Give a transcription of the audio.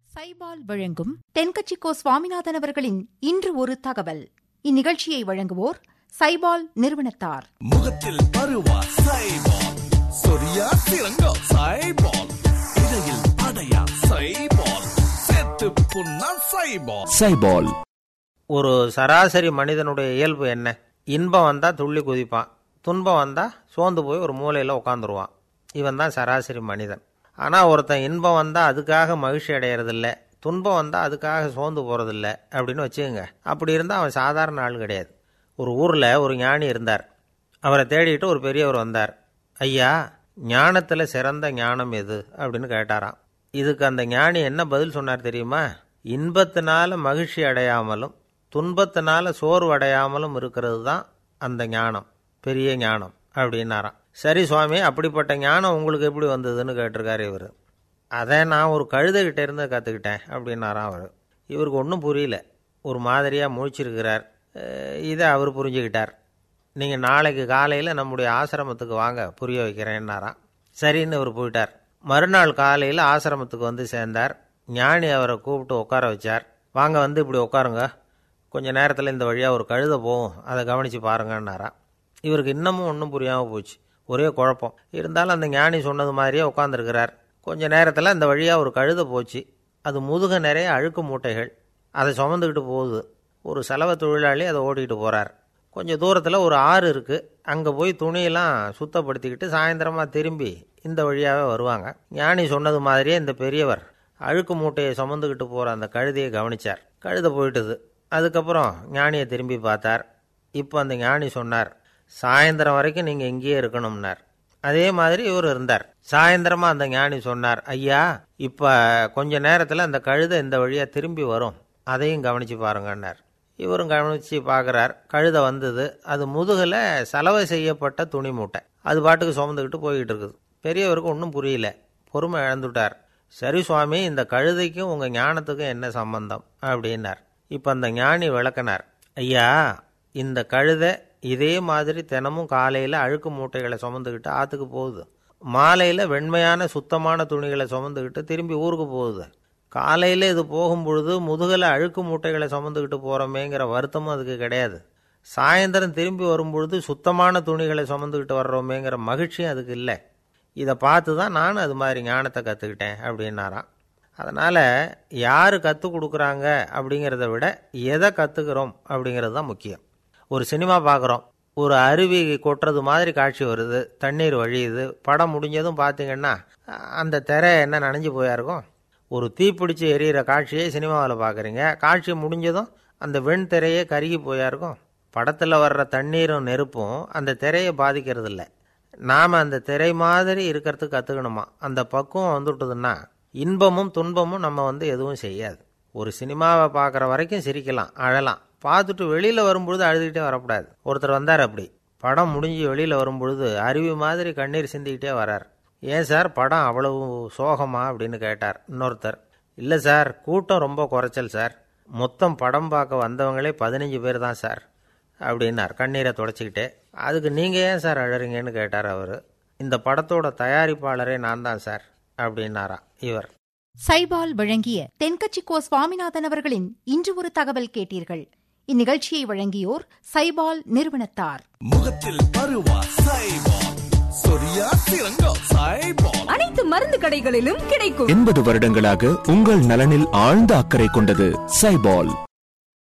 சைபால் வழங்கும் தென்கட்சிக்கோ சுவாமிநாதன் அவர்களின் இன்று ஒரு தகவல் இந்நிகழ்ச்சியை வழங்குவோர் சைபால் நிறுவனத்தார் முகத்தில் பருவா சைபால் சொரியா சிறங்கோ சைபால் இடையில் அடையா சைபால் செத்து புண்ணா சைபால் சைபால் ஒரு சராசரி மனிதனுடைய இயல்பு என்ன இன்பம் வந்தால் துள்ளி குதிப்பான் துன்பம் வந்தால் சோர்ந்து போய் ஒரு மூலையில் உட்காந்துருவான் இவன் தான் சராசரி மனிதன் ஆனால் ஒருத்தன் இன்பம் வந்தால் அதுக்காக மகிழ்ச்சி அடையிறதில்ல துன்பம் வந்தால் அதுக்காக சோர்ந்து போகிறதில்ல அப்படின்னு வச்சுக்கோங்க அப்படி இருந்தால் அவன் சாதாரண ஆள் கிடையாது ஒரு ஊரில் ஒரு ஞானி இருந்தார் அவரை தேடிட்டு ஒரு பெரியவர் வந்தார் ஐயா ஞானத்தில் சிறந்த ஞானம் எது அப்படின்னு கேட்டாராம் இதுக்கு அந்த ஞானி என்ன பதில் சொன்னார் தெரியுமா இன்பத்தினால மகிழ்ச்சி அடையாமலும் துன்பத்தினால சோர்வு அடையாமலும் இருக்கிறது தான் அந்த ஞானம் பெரிய ஞானம் அப்படின்னாராம் சரி சுவாமி அப்படிப்பட்ட ஞானம் உங்களுக்கு எப்படி வந்ததுன்னு கேட்டிருக்காரு இவர் அதை நான் ஒரு கழுதைகிட்ட இருந்து கற்றுக்கிட்டேன் அப்படின்னாராம் அவர் இவருக்கு ஒன்றும் புரியல ஒரு மாதிரியாக முழிச்சிருக்கிறார் அஹ் இதை அவர் புரிஞ்சுக்கிட்டார் நீங்கள் நாளைக்கு காலையில் நம்முடைய ஆசிரமத்துக்கு வாங்க புரிய வைக்கிறேன்னாராம் சரின்னு அவர் போயிட்டார் மறுநாள் காலையில் ஆசிரமத்துக்கு வந்து சேர்ந்தார் ஞானி அவரை கூப்பிட்டு உட்கார வச்சார் வாங்க வந்து இப்படி உட்காருங்க கொஞ்ச நேரத்தில் இந்த வழியாக ஒரு கழுதை போகும் அதை கவனித்து பாருங்கன்னாராம் இவருக்கு இன்னமும் ஒன்றும் புரியாமல் போச்சு ஒரே குழப்பம் இருந்தாலும் அந்த ஞானி சொன்னது மாதிரியே உட்காந்துருக்கிறார் கொஞ்ச நேரத்தில் அந்த வழியாக ஒரு கழுதை போச்சு அது முதுக நிறைய அழுக்கு மூட்டைகள் அதை சுமந்துக்கிட்டு போகுது ஒரு செலவு தொழிலாளி அதை ஓட்டிகிட்டு போகிறார் கொஞ்சம் தூரத்தில் ஒரு ஆறு இருக்குது அங்கே போய் துணியெல்லாம் சுத்தப்படுத்திக்கிட்டு சாயந்தரமாக திரும்பி இந்த வழியாகவே வருவாங்க ஞானி சொன்னது மாதிரியே இந்த பெரியவர் அழுக்கு மூட்டையை சுமந்துக்கிட்டு போகிற அந்த கழுதையை கவனிச்சார் கழுதை போயிட்டுது அதுக்கப்புறம் ஞானியை திரும்பி பார்த்தார் இப்போ அந்த ஞானி சொன்னார் சாயந்தரம் வரைக்கும் நீங்கள் இங்கேயே இருக்கணும்னார் அதே மாதிரி இவர் இருந்தார் சாயந்தரமாக அந்த ஞானி சொன்னார் ஐயா இப்போ கொஞ்ச நேரத்தில் அந்த கழுதை இந்த வழியாக திரும்பி வரும் அதையும் கவனித்து பாருங்கன்னார் இவரும் கவனித்து பார்க்குறார் கழுதை வந்தது அது முதுகில் சலவை செய்யப்பட்ட துணி மூட்டை அது பாட்டுக்கு சுமந்துக்கிட்டு போய்கிட்டு இருக்குது பெரியவருக்கு ஒன்றும் புரியல பொறுமை இழந்துட்டார் சரி சுவாமி இந்த கழுதைக்கும் உங்கள் ஞானத்துக்கும் என்ன சம்பந்தம் அப்படின்னார் இப்போ அந்த ஞானி விளக்கினார் ஐயா இந்த கழுதை இதே மாதிரி தினமும் காலையில் அழுக்கு மூட்டைகளை சுமந்துக்கிட்டு ஆற்றுக்கு போகுது மாலையில் வெண்மையான சுத்தமான துணிகளை சுமந்துக்கிட்டு திரும்பி ஊருக்கு போகுது காலையில் இது போகும்பொழுது முதுகில் அழுக்கு மூட்டைகளை சுமந்துக்கிட்டு போகிறோமேங்கிற வருத்தமும் அதுக்கு கிடையாது சாயந்தரம் திரும்பி வரும்பொழுது சுத்தமான துணிகளை சுமந்துக்கிட்டு வர்றோமேங்கிற மகிழ்ச்சியும் அதுக்கு இல்லை இதை பார்த்து தான் நானும் அது மாதிரி ஞானத்தை கற்றுக்கிட்டேன் அப்படின்னாராம் அதனால் யார் கற்றுக் கொடுக்குறாங்க அப்படிங்கிறத விட எதை கற்றுக்கிறோம் அப்படிங்கிறது தான் முக்கியம் ஒரு சினிமா பார்க்குறோம் ஒரு அருவி கொட்டுறது மாதிரி காட்சி வருது தண்ணீர் வழியுது படம் முடிஞ்சதும் பார்த்தீங்கன்னா அந்த திரை என்ன நனைஞ்சு போயா இருக்கும் ஒரு தீப்பிடிச்சு எரியிற காட்சியை சினிமாவில் பார்க்குறீங்க காட்சி முடிஞ்சதும் அந்த வெண் திரையே கருகி போயா இருக்கும் படத்தில் வர்ற தண்ணீரும் நெருப்பும் அந்த திரையை பாதிக்கிறது இல்லை நாம் அந்த திரை மாதிரி இருக்கிறதுக்கு கற்றுக்கணுமா அந்த பக்குவம் வந்துவிட்டதுன்னா இன்பமும் துன்பமும் நம்ம வந்து எதுவும் செய்யாது ஒரு சினிமாவை பார்க்குற வரைக்கும் சிரிக்கலாம் அழலாம் பார்த்துட்டு வெளியில் வரும்பொழுது அழுதுகிட்டே வரக்கூடாது ஒருத்தர் வந்தார் அப்படி படம் முடிஞ்சு வெளியில் வரும்பொழுது அருவி மாதிரி கண்ணீர் சிந்திக்கிட்டே வரார் ஏன் சார் படம் அவ்வளவு சோகமா அப்படின்னு கேட்டார் இன்னொருத்தர் இல்லை சார் கூட்டம் ரொம்ப குறைச்சல் சார் மொத்தம் படம் பார்க்க வந்தவங்களே பதினஞ்சு பேர் தான் சார் அப்படின்னார் கண்ணீரை தொடச்சிக்கிட்டே அதுக்கு நீங்கள் ஏன் சார் அழறீங்கன்னு கேட்டார் அவர் இந்த படத்தோட தயாரிப்பாளரே நான் தான் சார் அப்படின்னாரா இவர் சைபால் வழங்கிய தென்கட்சிக்கோ சுவாமிநாதன் அவர்களின் இன்று ஒரு தகவல் கேட்டீர்கள் இந்நிகழ்ச்சியை வழங்கியோர் சைபால் நிறுவனத்தார் முகத்தில் பருவா சைபால் சொரியா சிறங்கோ சைபால் அனைத்து மருந்து கடைகளிலும் கிடைக்கும் எண்பது வருடங்களாக உங்கள் நலனில் ஆழ்ந்த அக்கறை கொண்டது சைபால்